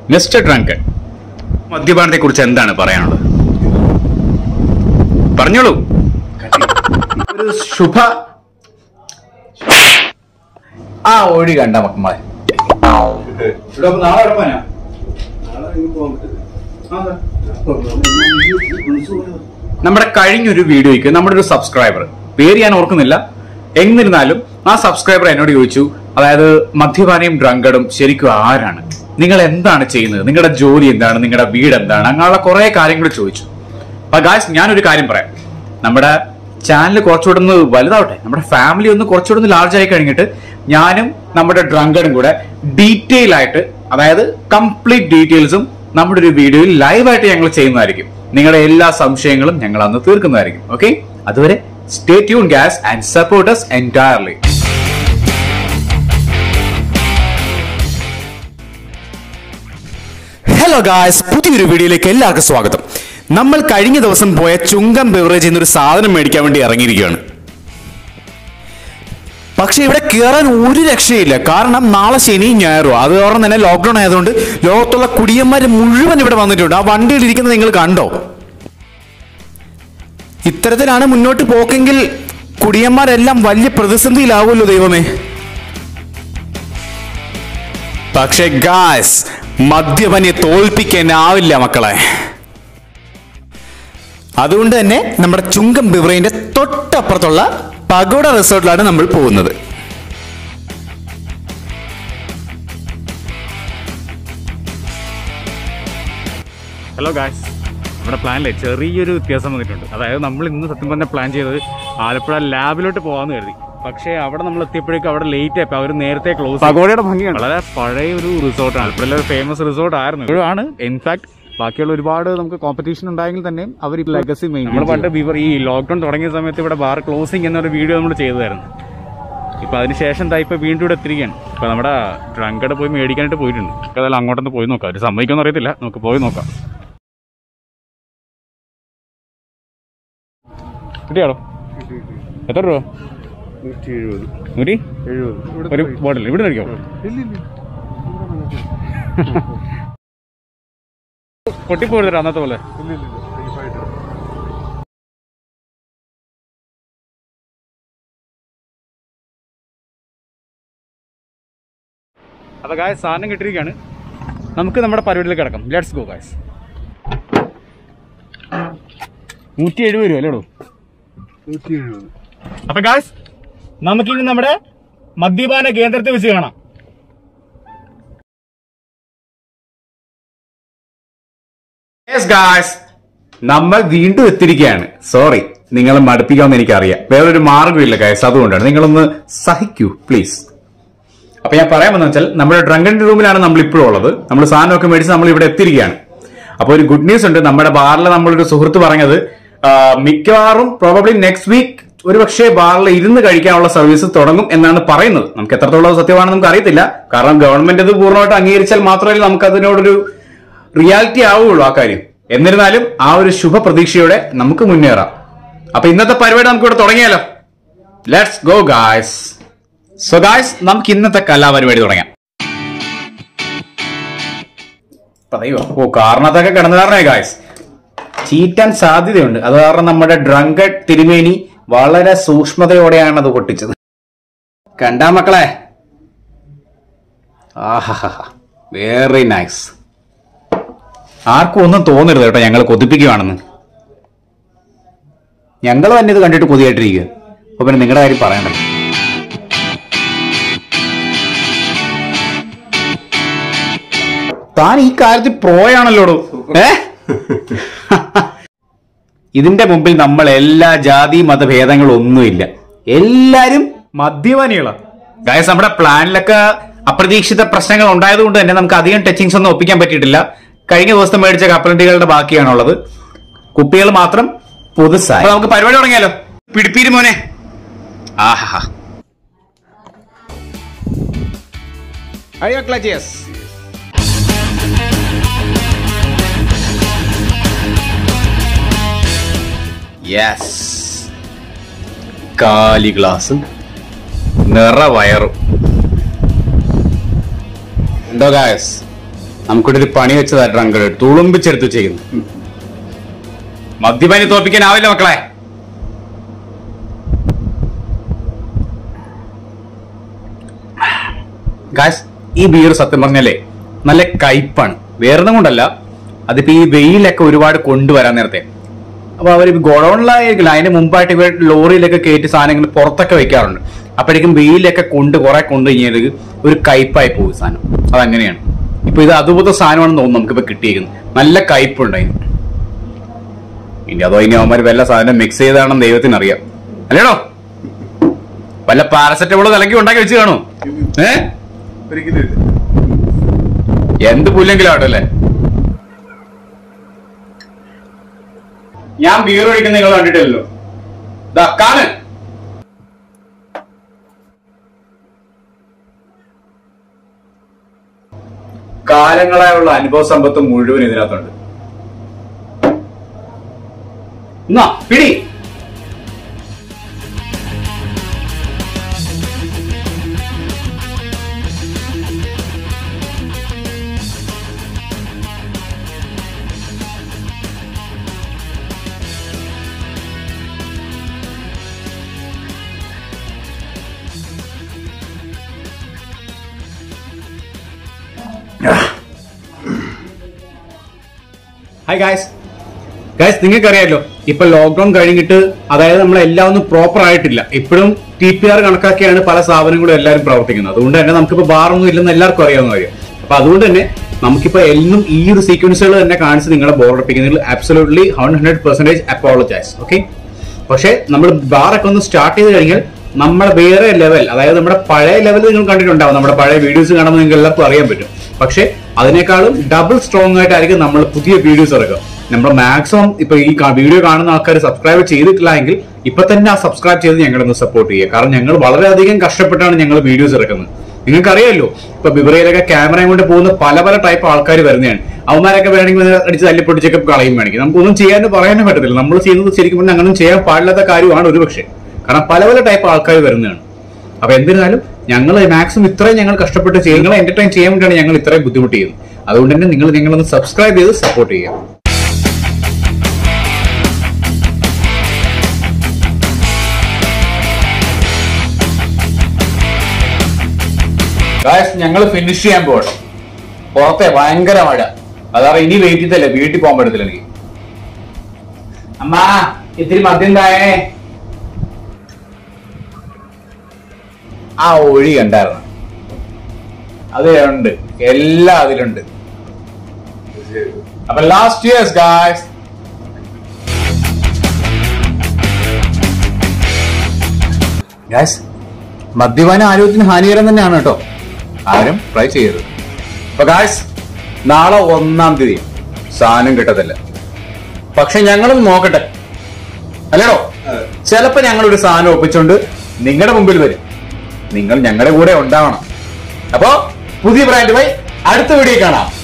Mister drunken മദ്യപാനത്തെ കുറിച്ച് എന്താണ് പറയാനുള്ളത് പറഞ്ഞോളൂ ഒരു ശുഭ ആ ഒഴി കണ്ട മക്കളെ നാളെ എവിടെ നമ്മുടെ കഴിഞ്ഞൊരു വീഡിയോയ്ക്ക് നമ്മുടെ ഒരു സബ്സ്ക്രൈബർ പേര് ഞാൻ ഓർക്കുന്നില്ല എന്നിരുന്നാലും ആ സബ്സ്ക്രൈബർ എന്നോട് ചോദിച്ചു അതായത് മദ്യപാനിയും ഡ്രങ്കഡും ശരിക്കും ആരാണ് നിങ്ങൾ എന്താണ് ചെയ്യുന്നത് നിങ്ങളുടെ ജോലി എന്താണ് നിങ്ങളുടെ വീട് എന്താണ് അങ്ങനെയുള്ള കുറെ കാര്യങ്ങൾ ചോദിച്ചു അപ്പൊ ഗായ്സ് ഞാനൊരു കാര്യം പറയാം നമ്മുടെ ചാനൽ കുറച്ചുകൂടെ ഒന്ന് വലുതാവട്ടെ നമ്മുടെ ഫാമിലി ഒന്ന് കുറച്ചുകൂടെ ഒന്ന് ലാർജ് ആയി കഴിഞ്ഞിട്ട് ഞാനും നമ്മുടെ ഡ്രങ്കഡും കൂടെ ഡീറ്റെയിൽ ആയിട്ട് അതായത് കംപ്ലീറ്റ് ഡീറ്റെയിൽസും നമ്മുടെ ഒരു വീഡിയോയിൽ ലൈവായിട്ട് ഞങ്ങൾ ചെയ്യുന്നതായിരിക്കും നിങ്ങളുടെ എല്ലാ സംശയങ്ങളും ഞങ്ങൾ അന്ന് തീർക്കുന്നതായിരിക്കും ഓക്കെ അതുവരെ stay tune guys and support us entirely hello guys പുതിയൊരു വീഡിയോയിലേക്ക് എല്ലാവർക്കും സ്വാഗതം നമ്മൾ കഴിഞ്ഞ ദിവസം പോയ ചുങ്കം ബെവറേജ് എന്നൊരു സാധനം മേടിക്കാൻ വേണ്ടി ഇറങ്ങിയിരിക്കുകയാണ് പക്ഷെ ഇവിടെ കയറാൻ ഒരു രക്ഷയില്ല കാരണം നാളെ ശനിയും ഞായറും അത് കാരണം തന്നെ ലോക്ക്ഡൌൺ ആയതുകൊണ്ട് ലോകത്തുള്ള കുടിയന്മാർ മുഴുവൻ ഇവിടെ വന്നിട്ടുണ്ട് ആ വണ്ടിയിൽ ഇരിക്കുന്നത് നിങ്ങൾ കണ്ടോ ഇത്തരത്തിലാണ് മുന്നോട്ട് പോക്കെങ്കിൽ കുടിയന്മാരെല്ലാം വലിയ പ്രതിസന്ധിയിലാവുമല്ലോ ദൈവമേ പക്ഷെ ഗായ്സ് മദ്യപനെ തോൽപ്പിക്കാനാവില്ല മക്കളെ അതുകൊണ്ട് തന്നെ നമ്മുടെ ചുങ്കം ബിവറേന്റെ തൊട്ടപ്പുറത്തുള്ള പഗോഡ റിസോർട്ടിലാണ് നമ്മൾ പോകുന്നത് ഹലോ ഗായ്സ് നമ്മുടെ പ്ലാനിലെ ചെറിയൊരു വ്യത്യാസം വന്നിട്ടുണ്ട് അതായത് നമ്മൾ ഇന്ന് സത്യം പറഞ്ഞ പ്ലാൻ ചെയ്തത് ആലപ്പുഴ ലാബിലോട്ട് പോകാമെന്ന് കരുതി പക്ഷേ അവിടെ നമ്മൾ എത്തിയപ്പോഴേക്കും അവിടെ ലേറ്റ് ആയപ്പോൾ അവർ നേരത്തെ ക്ലോസ് പഗോഡയുടെ ഭംഗിയാണ് വളരെ പഴയ ഒരു റിസോർട്ടാണ് ആലപ്പുഴയിലെ ഒരു ഫേമസ് റിസോർട്ട് ആയിരുന്നു ഇപ്പോഴാണ് ഇൻഫാക്ട് ബാക്കിയുള്ള ഒരുപാട് നമുക്ക് കോമ്പറ്റീഷൻ ഉണ്ടായെങ്കിൽ തന്നെ അവർ ലെഗസി മെയിൻ നമ്മൾ പണ്ട് ബിവർ ഈ ലോക്ക്ഡൌൺ തുടങ്ങിയ സമയത്ത് ഇവിടെ ബാർ ക്ലോസിംഗ് എന്നൊരു വീഡിയോ നമ്മൾ ചെയ്തതായിരുന്നു ഇപ്പൊ അതിനുശേഷം ദാ ഇപ്പൊ വീണ്ടും ഇവിടെ എത്തിരിക്കുകയാണ് ഇപ്പൊ നമ്മുടെ ഡ്രങ്കടെ പോയി മേടിക്കാനായിട്ട് പോയിട്ടുണ്ട് നമുക്ക് അതെല്ലാം അങ്ങോട്ടൊന്ന് പോയി നോക്കാം അവർ സമ്മതിക്കുമെന്ന് അറിയത്തില്ല നമുക്ക് പോയി നോക്കാം കിട്ടിയാടോ എത്ര രൂപ നൂറ്റി ഒരു ബോട്ടിൽ ഇവിടെ കഴിക്കാമോ പൊട്ടിപ്പോരുതരാ അന്നത്തെ പോലെ അപ്പൊ ഗായസ് സാധനം കിട്ടിയിരിക്കുകയാണ് നമുക്ക് നമ്മുടെ പരിപാടിയിലേക്ക് കിടക്കാം ലെറ്റ്സ് ഗോ ഗായസ് നൂറ്റി എഴുപത് രൂപ അല്ലേടോ അപ്പൊ ഗായ്സ് നമുക്കിനി നമ്മുടെ മദ്യപാന കേന്ദ്രത്തിൽ വെച്ച് കാണാം നമ്മൾ വീണ്ടും എത്തിയിരിക്കുകയാണ് സോറി നിങ്ങളെ മടുപ്പിക്കാമെന്ന് എനിക്കറിയാം വേറൊരു മാർഗ്ഗമില്ല ഗായസ് അതുകൊണ്ടാണ് നിങ്ങളൊന്ന് സഹിക്കൂ പ്ലീസ് അപ്പൊ ഞാൻ പറയാൻ വന്ന വെച്ചാൽ നമ്മുടെ ഡ്രങ്കൻ്റെ റൂമിലാണ് നമ്മൾ ഇപ്പോഴും ഉള്ളത് നമ്മൾ സാധനമൊക്കെ മേടിച്ച് നമ്മൾ ഇവിടെ എത്തിയിരിക്കുകയാണ് അപ്പൊ ഒരു ഗുഡ് ന്യൂസ് ഉണ്ട് നമ്മുടെ ബാറിൽ നമ്മളൊരു സുഹൃത്ത് പറഞ്ഞത് ആ, മിക്കവാറും പ്രോബബ്ലി നെക്സ്റ്റ് വീക്ക് ഒരുപക്ഷെ ബാറിൽ ഇരുന്ന് കഴിക്കാനുള്ള സർവീസ് തുടങ്ങും എന്നാണ് പറയുന്നത് നമുക്ക് എത്രത്തോളം സത്യമാണെന്ന് നമുക്ക് അറിയത്തില്ല കാരണം ഗവൺമെന്റ് ഇത് പൂർണ്ണമായിട്ട് അംഗീകരിച്ചാൽ മാത്രമേ നമുക്ക് അതിനോടൊരു റിയാലിറ്റി ആവുകയുള്ളൂ ആ കാര്യം എന്നിരുന്നാലും ആ ഒരു ശുഭ പ്രതീക്ഷയോടെ നമുക്ക് മുന്നേറാം അപ്പൊ ഇന്നത്തെ പരിപാടി നമുക്ക് ഇവിടെ തുടങ്ങിയാലോ let's go guys so guys നമുക്ക് ഇന്നത്തെ കലാപരിപാടി തുടങ്ങാം പറയോ ഓ കാരണത്തൊക്കെ കിടന്നു കാരണേ ഗായ്സ് ചീറ്റാൻ സാധ്യതയുണ്ട് അത് കാരണം നമ്മുടെ ഡ്രങ്കഡ് തിരുമേനി വളരെ സൂക്ഷ്മതയോടെയാണ് അത് പൊട്ടിച്ചത് കണ്ടാ മക്കളെ ആഹാ വെരി നൈസ് ആർക്കും ഒന്നും തോന്നരുത് കേട്ടോ ഞങ്ങൾ കൊതിപ്പിക്കുകയാണെന്ന് ഞങ്ങൾ തന്നെ ഇത് കണ്ടിട്ട് കൊതിയായിട്ടിരിക്കുക അപ്പൊ പിന്നെ നിങ്ങളുടെ കാര്യം പറയണ്ടല്ലോ താൻ ഈ കാര്യത്തിൽ പ്രോയാണല്ലോടോ ഏ ഇതിന്റെ മുമ്പിൽ നമ്മൾ എല്ലാ ജാതി മതഭേദങ്ങളും ഒന്നുമില്ല എല്ലാരും മദ്യപാനികളാണ് ഗായസ് നമ്മുടെ പ്ലാനിലൊക്കെ അപ്രതീക്ഷിത പ്രശ്നങ്ങൾ ഉണ്ടായതുകൊണ്ട് തന്നെ നമുക്ക് അധികം ടച്ചിങ്സ് ഒന്നും ഒപ്പിക്കാൻ പറ്റിയിട്ടില്ല കഴിഞ്ഞ ദിവസത്തെ മേടിച്ച കപ്പലണ്ടികളുടെ ബാക്കിയാണുള്ളത് കുപ്പികൾ മാത്രം പുതുസായി അപ്പൊ നമുക്ക് പരിപാടി തുടങ്ങിയാലോ പിടിപ്പീര് മോനെ ആഹാ അയ്യോ ക്ലച്ചിയസ് യെസ് കാലി ഗ്ലാസ് നിറ വയറും ഉണ്ടോ ഗായസ് നമുക്കിവിടെ ഒരു പണി വെച്ചതാ ഡ്രങ്ക് തുളുമ്പിച്ചെടുത്ത് ചെയ്യുന്നു മദ്യപാനി തോപ്പിക്കാനാവില്ല മക്കളെ ഗായ്സ് ഈ ബിയർ സത്യം പറഞ്ഞാലേ നല്ല കയ്പാണ് വേറൊന്നും കൊണ്ടല്ല അതിപ്പോ ഈ വെയിലൊക്കെ ഒരുപാട് കൊണ്ടുവരാൻ നേരത്തെ അപ്പൊ അവർ ഗോഡൌണിലായിരിക്കില്ല അതിന് മുമ്പായിട്ട് ഇവർ ലോറിയിലൊക്കെ കയറ്റി സാധനങ്ങൾ പുറത്തൊക്കെ വെക്കാറുണ്ട് അപ്പോഴേക്കും വെയിലൊക്കെ കൊണ്ട് കുറെ കൊണ്ടു കഴിഞ്ഞാൽ ഒരു കയ്പായി പോകും സാധനം അതങ്ങനെയാണ് ഇപ്പൊ ഇത് അതുപോലത്തെ സാധനമാണെന്ന് തോന്നുന്നു നമുക്കിപ്പോ കിട്ടിയിരിക്കുന്നത് നല്ല കയ്പുണ്ട് അതിന് ഇനി അതോ ഇനി അവന്മാർ വല്ല സാധനം മിക്സ് ചെയ്താണെന്ന് ദൈവത്തിന് അറിയാം അല്ലേടോ വല്ല പാരസെറ്റമോള് തലക്കി ഉണ്ടാക്കി വെച്ച് കാണോ ഏ ഒരിക്കലും ഇല്ല. എന്ത് പുല്ലെങ്കിലും ആവട്ടെ അല്ലേ ഞാൻ ബീർ ഒഴിക്കുന്ന നിങ്ങൾ കണ്ടിട്ടില്ലല്ലോ ദാ കാണ് കാലങ്ങളായുള്ള അനുഭവ സമ്പത്ത് മുഴുവൻ ഇതിനകത്തുണ്ട് എന്നാ പിടി ഹായ് ഗായ്സ് ഗായ്സ് നിങ്ങൾക്കറിയാലോ ഇപ്പൊ ലോക്ക്ഡൌൺ കഴിഞ്ഞിട്ട് അതായത് നമ്മളെല്ലാം ഒന്നും പ്രോപ്പർ ആയിട്ടില്ല ഇപ്പോഴും ടി പി ആർ കണക്കാക്കിയാണ് പല സ്ഥാപനങ്ങളും എല്ലാവരും പ്രവർത്തിക്കുന്നത് അതുകൊണ്ട് തന്നെ നമുക്കിപ്പോ ബാറൊന്നും ഇല്ലെന്ന് എല്ലാവർക്കും അറിയാവുന്ന കാര്യം അപ്പൊ അതുകൊണ്ട് തന്നെ നമുക്കിപ്പോ എന്നും ഈ ഒരു സീക്വൻസുകൾ തന്നെ കാണിച്ച് നിങ്ങളെ ബോർഡിപ്പിക്കുന്നതിൽ absolutely hundred percentage apologise okay പക്ഷേ നമ്മൾ ബാറൊക്കെ ഒന്ന് സ്റ്റാർട്ട് ചെയ്ത് കഴിഞ്ഞാൽ നമ്മുടെ വേറെ ലെവൽ അതായത് നമ്മുടെ പഴയ ലെവൽ നിങ്ങൾ കണ്ടിട്ടുണ്ടാവും നമ്മുടെ പഴയ വീഡിയോസ് കാണുമ്പോൾ നിങ്ങൾക്ക് എല്ലാവർക്കും അറിയാൻ പറ്റും പക്ഷേ അതിനേക്കാളും ഡബിൾ സ്ട്രോങ് ആയിട്ടായിരിക്കും നമ്മൾ പുതിയ വീഡിയോസ് ഇറക്കുക നമ്മൾ മാക്സിമം ഇപ്പൊ ഈ വീഡിയോ കാണുന്ന ആൾക്കാർ സബ്സ്ക്രൈബ് ചെയ്തിട്ടില്ല എങ്കിൽ ഇപ്പൊ തന്നെ ആ സബ്സ്ക്രൈബ് ചെയ്ത് ഞങ്ങളൊന്ന് സപ്പോർട്ട് ചെയ്യുക കാരണം ഞങ്ങൾ വളരെയധികം കഷ്ടപ്പെട്ടാണ് ഞങ്ങൾ വീഡിയോസ് ഇറക്കുന്നത് നിങ്ങൾക്കറിയാലോ ഇപ്പൊ ബിബ്രയിലൊക്കെ ക്യാമറയും കൊണ്ട് പോകുന്ന പല പല ടൈപ്പ് ആൾക്കാർ വരുന്നതാണ് അവന്മാരൊക്കെ വേണമെങ്കിൽ വന്ന് അടിച്ച് തല്ലിപ്പൊട്ടിച്ചൊക്കെ കളയും വേണമെങ്കിൽ നമുക്കൊന്നും ചെയ്യാനും പറയാനും പറ്റത്തില്ല നമ്മൾ ചെയ്യുന്നത് ശരിക്കും പറഞ്ഞാൽ അങ്ങനെ ചെയ്യാൻ പാടില്ലാത്ത കാര്യമാണ് ഒരുപക്ഷെ കാരണം പല പല ടൈപ്പ് ആൾക്കാർ വരുന്നതാണ് അപ്പൊ എന്നിരുന്നാലും ഞങ്ങൾ മാക്സിമം ഇത്രയും ഞങ്ങൾ കഷ്ടപ്പെട്ട് ചെയ്യും നിങ്ങളെ എന്റർടൈൻ ചെയ്യാൻ വേണ്ടിയാണ് ഞങ്ങൾ ഇത്രയും ബുദ്ധിമുട്ട് ചെയ്യുന്നത് അതുകൊണ്ട് തന്നെ നിങ്ങൾ ഞങ്ങളൊന്ന് സബ്സ്ക്രൈബ് ചെയ്ത് സപ്പോർട്ട് ചെയ്യുക ഞങ്ങൾ ഫിനിഷ് ചെയ്യാൻ പോകണം പുറത്തെ ഭയങ്കര മഴ അതാണ് ഇനി വെയിറ്റ് ചെയ്തല്ലേ വീട്ടിൽ പോകാൻ പറ്റത്തില്ല എനിക്ക് അമ്മാ ഇത്തിരി മദ്യം തായേ ആ ഒഴി കണ്ടായിരുന്നു അത് ഉണ്ട് എല്ലാം അതിലുണ്ട് തീർച്ചയായും. അപ്പൊ ലാസ്റ്റ് ഇയേഴ്സ് ഗായ്സ് ഗായ്സ് മദ്യപാനം ആരോഗ്യത്തിന് ഹാനികരം തന്നെയാണ് കേട്ടോ ആരും ട്രൈ ചെയ്യരുത് അപ്പൊ ഗായ്സ് നാളെ ഒന്നാം തീയതി സാധനം കിട്ടത്തില്ല പക്ഷെ ഞങ്ങളും നോക്കട്ടെ അല്ലേടോ അതെ. ചിലപ്പോ ഞങ്ങൾ ഒരു സാധനം ഒപ്പിച്ചുകൊണ്ട് നിങ്ങളുടെ മുമ്പിൽ വരും നിങ്ങൾ ഞങ്ങളുടെ കൂടെ ഉണ്ടാവണം അപ്പോ പുതിയ ബ്രാൻഡുമായി അടുത്ത വീഡിയോ കാണാം